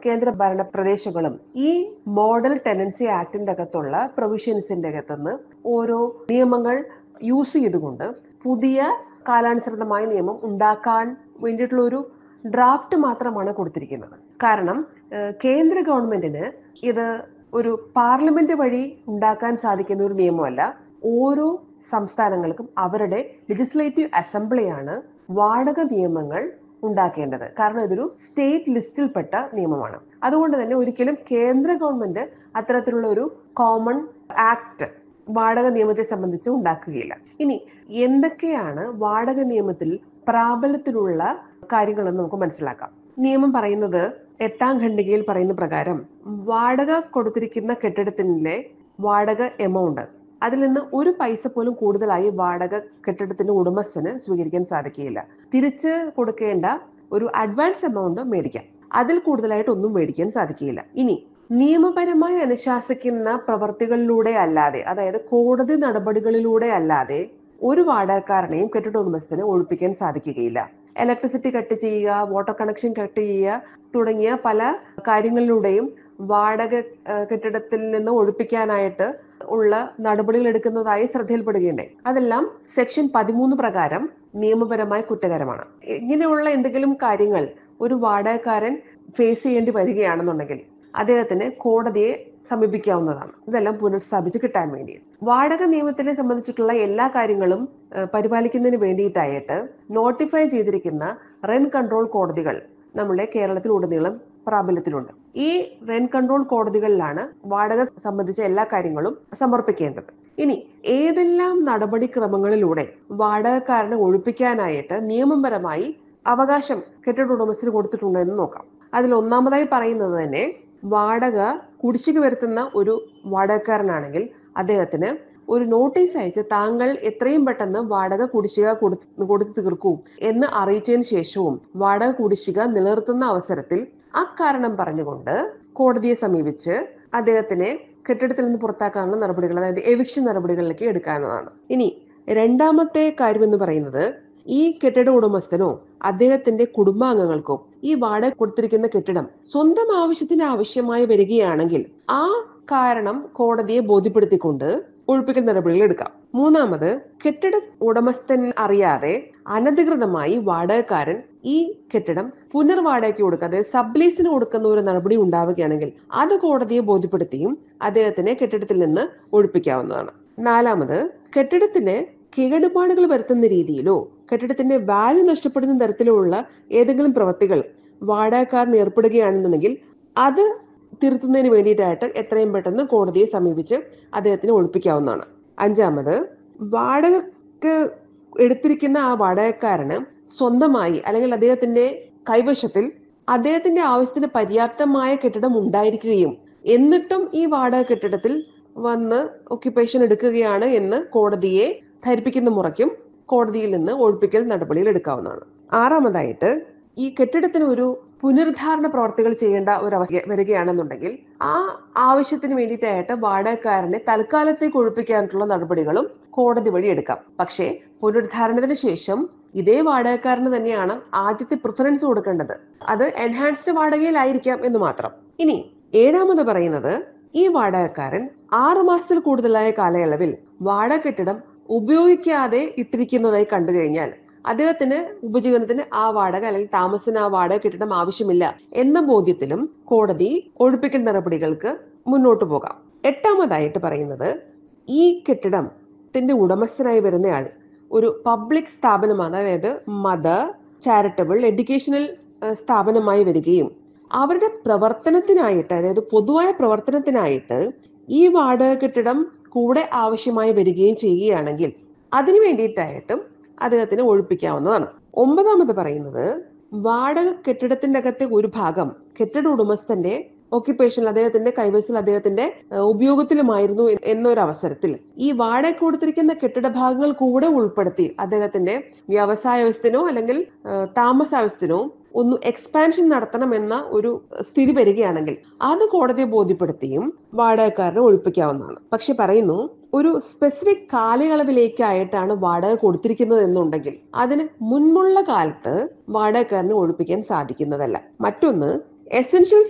കേന്ദ്ര ഭരണ പ്രദേശങ്ങളും ഈ മോഡൽ ടെനൻസി ആക്ടിന്റെ അകത്തുള്ള പ്രൊവിഷൻസിന്റെ അകത്തുനിന്ന് ഓരോ നിയമങ്ങൾ യൂസ് ചെയ്തുകൊണ്ട് പുതിയ കാലാനുസൃതമായ നിയമം ഉണ്ടാക്കാൻ വേണ്ടിയിട്ടുള്ള ഒരു ഡ്രാഫ്റ്റ് മാത്രമാണ് കൊടുത്തിരിക്കുന്നത് കാരണം ഏഹ്, കേന്ദ്ര ഗവൺമെന്റിന് ഇത് ഒരു പാർലമെന്റ് വഴി ഉണ്ടാക്കാൻ സാധിക്കുന്ന ഒരു നിയമമല്ല ഓരോ സംസ്ഥാനങ്ങൾക്കും അവരുടെ ലെജിസ്ലേറ്റീവ് അസംബ്ലിയാണ് വാടക നിയമങ്ങൾ ഉണ്ടാക്കേണ്ടത് കാരണം ഇതൊരു സ്റ്റേറ്റ് ലിസ്റ്റിൽപ്പെട്ട നിയമമാണ് അതുകൊണ്ട് തന്നെ ഒരിക്കലും കേന്ദ്ര ഗവൺമെന്റ് അത്തരത്തിലുള്ള ഒരു കോമൺ ആക്ട് വാടക നിയമത്തെ സംബന്ധിച്ച് ഉണ്ടാക്കുകയില്ല ഇനി എന്തൊക്കെയാണ് വാടക നിയമത്തിൽ പ്രാബല്യത്തിലുള്ള കാര്യങ്ങളെന്ന് നമുക്ക് മനസ്സിലാക്കാം നിയമം പറയുന്നത് എട്ടാം ഖണ്ഡികയിൽ പറയുന്ന പ്രകാരം വാടക കൊടുത്തിരിക്കുന്ന കെട്ടിടത്തിന്റെ വാടക എമൗണ്ട് അതിൽ നിന്ന് ഒരു പൈസ പോലും കൂടുതലായി വാടക കെട്ടിടത്തിന്റെ ഉടമസ്ഥന് സ്വീകരിക്കാൻ സാധിക്കുകയില്ല തിരിച്ച് കൊടുക്കേണ്ട ഒരു അഡ്വാൻസ് എമൗണ്ട് മേടിക്കാം അതിൽ കൂടുതലായിട്ട് ഒന്നും മേടിക്കാൻ സാധിക്കുകയില്ല ഇനി നിയമപരമായി അനുശാസിക്കുന്ന പ്രവർത്തികളിലൂടെ അല്ലാതെ അതായത് കോടതി നടപടികളിലൂടെ അല്ലാതെ ഒരു വാടകക്കാരനെയും കെട്ടിട ഉടമസ്ഥന് ഒഴിപ്പിക്കാൻ സാധിക്കുകയില്ല ഇലക്ട്രിസിറ്റി കട്ട് ചെയ്യുക വാട്ടർ കണക്ഷൻ കട്ട് ചെയ്യുക തുടങ്ങിയ പല കാര്യങ്ങളിലൂടെയും വാടക ആ, കെട്ടിടത്തിൽ നിന്ന് ഒഴിപ്പിക്കാനായിട്ട് ഉള്ള നടപടികൾ എടുക്കുന്നതായി ശ്രദ്ധയിൽപ്പെടുകയുണ്ടായി അതെല്ലാം സെക്ഷൻ പതിമൂന്ന് പ്രകാരം നിയമപരമായി കുറ്റകരമാണ് ഇങ്ങനെയുള്ള എന്തെങ്കിലും കാര്യങ്ങൾ ഒരു വാടകക്കാരൻ ഫേസ് ചെയ്യേണ്ടി വരികയാണെന്നുണ്ടെങ്കിൽ അദ്ദേഹത്തിന് കോടതിയെ സമീപിക്കാവുന്നതാണ് ഇതെല്ലാം പുനഃസ്ഥാപിച്ച് കിട്ടാൻ വേണ്ടി വാടക നിയമത്തിനെ സംബന്ധിച്ചിട്ടുള്ള എല്ലാ കാര്യങ്ങളും ഏഹ്, പരിപാലിക്കുന്നതിന് വേണ്ടിയിട്ടായിട്ട് നോട്ടിഫൈ ചെയ്തിരിക്കുന്ന റെൻ കൺട്രോൾ കോടതികൾ നമ്മുടെ കേരളത്തിൽ ഉടനീളം പ്രാബല്യത്തിലുണ്ട് ഈ റെൻ കൺട്രോൾ കോടതികളിലാണ് വാടക സംബന്ധിച്ച എല്ലാ കാര്യങ്ങളും സമർപ്പിക്കേണ്ടത് ഇനി ഏതെല്ലാം നടപടിക്രമങ്ങളിലൂടെ വാടകക്കാരനെ ഒഴിപ്പിക്കാനായിട്ട് നിയമപരമായി അവകാശം കെട്ടിട ഉടമസ്ഥന് കൊടുത്തിട്ടുണ്ട് എന്ന് നോക്കാം അതിൽ ഒന്നാമതായി പറയുന്നത് തന്നെ വാടക കുടിശ്ശിക വരുത്തുന്ന ഒരു വാടകക്കാരനാണെങ്കിൽ അദ്ദേഹത്തിന് ഒരു നോട്ടീസ് അയച്ച് താങ്കൾ എത്രയും പെട്ടെന്ന് വാടക കുടിശ്ശിക കൊടുത്ത് കൊടുത്തു തീർക്കൂ എന്ന് അറിയിച്ചതിന് ശേഷവും വാടക കുടിശ്ശിക നിലനിർത്തുന്ന അവസരത്തിൽ അക്കാരണം പറഞ്ഞുകൊണ്ട് കോടതിയെ സമീപിച്ച് അദ്ദേഹത്തിനെ കെട്ടിടത്തിൽ നിന്ന് പുറത്താക്കാനുള്ള നടപടികൾ അതായത് എവിക്ഷൻ നടപടികളിലേക്ക് എടുക്കാവുന്നതാണ് ഇനി രണ്ടാമത്തെ കാര്യം എന്ന് പറയുന്നത് ഈ കെട്ടിട ഉടമസ്ഥനോ അദ്ദേഹത്തിന്റെ കുടുംബാംഗങ്ങൾക്കോ ഈ വാടക കൊടുത്തിരിക്കുന്ന കെട്ടിടം സ്വന്തം ആവശ്യത്തിന് ആവശ്യമായി വരികയാണെങ്കിൽ ആ കാരണം കോടതിയെ ബോധ്യപ്പെടുത്തിക്കൊണ്ട് ഒഴിപ്പിക്കൽ നടപടികൾ എടുക്കാം മൂന്നാമത് കെട്ടിട ഉടമസ്ഥൻ അറിയാതെ അനധികൃതമായി വാടകക്കാരൻ ഈ കെട്ടിടം പുനർവാടകയ്ക്ക് കൊടുക്കുക അതായത് സബ്ലീസിന് കൊടുക്കുന്ന ഒരു നടപടി ഉണ്ടാവുകയാണെങ്കിൽ അത് കോടതിയെ ബോധ്യപ്പെടുത്തിയും അദ്ദേഹത്തിനെ കെട്ടിടത്തിൽ നിന്ന് ഒഴിപ്പിക്കാവുന്നതാണ് നാലാമത് കെട്ടിടത്തിന് കേടുപാടുകൾ വരുത്തുന്ന രീതിയിലോ കെട്ടിടത്തിന്റെ വാല്യൂ നഷ്ടപ്പെടുന്ന തരത്തിലുള്ള ഏതെങ്കിലും പ്രവൃത്തികൾ വാടകക്കാരൻ ഏർപ്പെടുകയാണെന്നുണ്ടെങ്കിൽ അത് തിരുത്തുന്നതിന് വേണ്ടിയിട്ടായിട്ട് എത്രയും പെട്ടെന്ന് കോടതിയെ സമീപിച്ച് അദ്ദേഹത്തിനെ ഒഴിപ്പിക്കാവുന്നതാണ് അഞ്ചാമത് വാടകക്ക് എടുത്തിരിക്കുന്ന ആ വാടകക്കാരന് സ്വന്തമായി അല്ലെങ്കിൽ അദ്ദേഹത്തിന്റെ കൈവശത്തിൽ അദ്ദേഹത്തിന്റെ ആവശ്യത്തിന് പര്യാപ്തമായ കെട്ടിടം ഉണ്ടായിരിക്കുകയും എന്നിട്ടും ഈ വാടക കെട്ടിടത്തിൽ വന്ന് ഒക്യുപ്പേഷൻ എടുക്കുകയാണ് എന്ന് കോടതിയെ ധരിപ്പിക്കുന്ന മുറയ്ക്കും കോടതിയിൽ നിന്ന് ഒഴിപ്പിക്കൽ നടപടികൾ എടുക്കാവുന്നതാണ് ആറാമതായിട്ട് ഈ കെട്ടിടത്തിന് ഒരു പുനരുദ്ധാരണ പ്രവർത്തികൾ ചെയ്യേണ്ട ഒരു അവസ്ഥ വരികയാണെന്നുണ്ടെങ്കിൽ ആ ആവശ്യത്തിന് വേണ്ടിയിട്ടായിട്ട് വാടകക്കാരനെ തൽക്കാലത്തേക്ക് ഒഴിപ്പിക്കാനുള്ള നടപടികളും കോടതി വഴി എടുക്കാം പക്ഷേ പുനരുദ്ധാരണത്തിന് ശേഷം ഇതേ വാടകക്കാരന് തന്നെയാണ് ആദ്യത്തെ പ്രിഫറൻസ് കൊടുക്കേണ്ടത് അത് എൻഹാൻസ്ഡ് വാടകയിലായിരിക്കാം എന്ന് മാത്രം ഇനി ഏഴാമത് പറയുന്നത് ഈ വാടകക്കാരൻ ആറു മാസത്തിൽ കൂടുതലായ കാലയളവിൽ വാടക കെട്ടിടം ഉപയോഗിക്കാതെ ഇട്ടിരിക്കുന്നതായി കണ്ടു കഴിഞ്ഞാൽ അദ്ദേഹത്തിന് ഉപജീവനത്തിന് ആ വാടക അല്ലെങ്കിൽ താമസത്തിന് ആ വാടക കെട്ടിടം ആവശ്യമില്ല എന്ന ബോധ്യത്തിലും കോടതി ഒഴിപ്പിക്കൽ നടപടികൾക്ക് മുന്നോട്ട് പോകാം എട്ടാമതായിട്ട് പറയുന്നത് ഈ കെട്ടിടത്തിന്റെ ഉടമസ്ഥനായി വരുന്നയാൾ ഒരു പബ്ലിക് സ്ഥാപനമാണ് അതായത് മദർ ചാരിറ്റബിൾ എഡ്യൂക്കേഷണൽ ഏഹ്, സ്ഥാപനമായി വരികയും അവരുടെ പ്രവർത്തനത്തിനായിട്ട് അതായത് പൊതുവായ പ്രവർത്തനത്തിനായിട്ട് ഈ വാടക കെട്ടിടം കൂടെ ആവശ്യമായി വരികയും ചെയ്യുകയാണെങ്കിൽ അതിനു വേണ്ടിയിട്ടായിട്ടും അദ്ദേഹത്തിന് ഒഴിപ്പിക്കാവുന്നതാണ് ഒമ്പതാമത് പറയുന്നത് വാടക കെട്ടിടത്തിന്റെ അകത്തെ ഒരു ഭാഗം കെട്ടിട ഉടമസ്ഥന്റെ ഓക്യുപ്പേഷനിൽ അദ്ദേഹത്തിന്റെ കൈവശത്തിൽ അദ്ദേഹത്തിന്റെ ഏഹ്, ഉപയോഗത്തിലുമായിരുന്നു എ- എന്നൊരു അവസരത്തിൽ ഈ വാടക കൊടുത്തിരിക്കുന്ന കെട്ടിട ഭാഗങ്ങൾ കൂടെ ഉൾപ്പെടുത്തി അദ്ദേഹത്തിന്റെ വ്യവസായവസ്ഥനോ അല്ലെങ്കിൽ ഏഹ്, താമസാവസ്ഥനോ ഒന്ന് എക്സ്പാൻഷൻ നടത്തണം എന്ന ഒരു സ്ഥിതി വരികയാണെങ്കിൽ അത് കോടതിയെ ബോധ്യപ്പെടുത്തിയും വാടകക്കാരനെ ഒഴിപ്പിക്കാവുന്നതാണ് പക്ഷെ പറയുന്നു ഒരു സ്പെസിഫിക് കാലയളവിലേക്കായിട്ടാണ് വാടക കൊടുത്തിരിക്കുന്നത് എന്നുണ്ടെങ്കിൽ അതിന് മുൻപുള്ള കാലത്ത് വാടകക്കാരനെ ഒഴിപ്പിക്കാൻ സാധിക്കുന്നതല്ല മറ്റൊന്ന് എസെൻഷ്യൽ